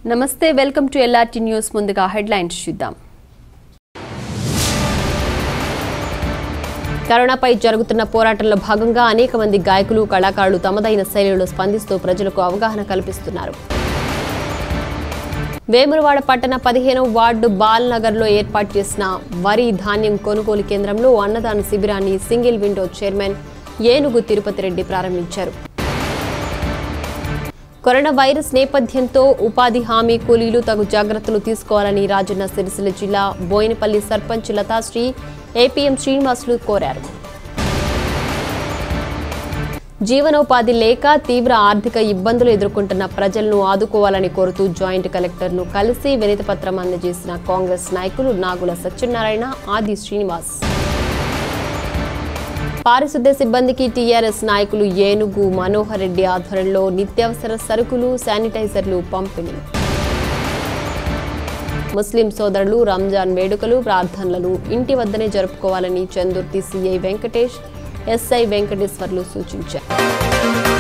నమస్తే welcome to LRT news ముందుగా headlines చూద్దాం కరోనాపై జరుగుతున్న పోరాటంలో భాగంగా అనేక మంది గాయకులు కళాకారులు తమదైన శైలిలో స్పందిస్తూ ప్రజలకు అవగాహన కల్పిస్తున్నారు వేములవాడ పట్టణ పదిహేను వార్డు బాల్ నగర్లో ఏర్పాటు చేసిన వరి ధాన్యం కొనుగోలు కేంద్రంలో అన్నదాన శిబిరాన్ని సింగిల్ విండో చైర్మన్ ఏనుగు తిరుపతి రెడ్డి ప్రారంభించారు కరోనా వైరస్ నేపథ్యంతో ఉపాధి హామీ కూలీలు తగు జాగ్రత్తలు తీసుకోవాలని రాజన్న సిరిసిల్ల జిల్లా బోయినపల్లి సర్పంచ్ లతాశ్రీ ఏపీఎం శ్రీనివాసులు కోరారు జీవనోపాధి లేక తీవ్ర ఆర్థిక ఇబ్బందులు ఎదుర్కొంటున్న ప్రజలను ఆదుకోవాలని కోరుతూ జాయింట్ కలెక్టర్ను కలిసి వినతిపత్రం అందజేసిన కాంగ్రెస్ నాయకులు నాగుల సత్యనారాయణ ఆది శ్రీనివాస్ పారిశుద్ధ్య సిబ్బందికి టీఆర్ఎస్ నాయకులు ఏనుగు మనోహర్ రెడ్డి ఆధ్వర్యంలో నిత్యావసర సరుకులు శానిటైజర్లు పంపిణీ ముస్లిం సోదరులు రంజాన్ వేడుకలు ప్రార్థనలను ఇంటి వద్దనే జరుపుకోవాలని చందుర్తి సిఐ వెంకటేష్ ఎస్ఐ వెంకటేశ్వర్లు సూచించారు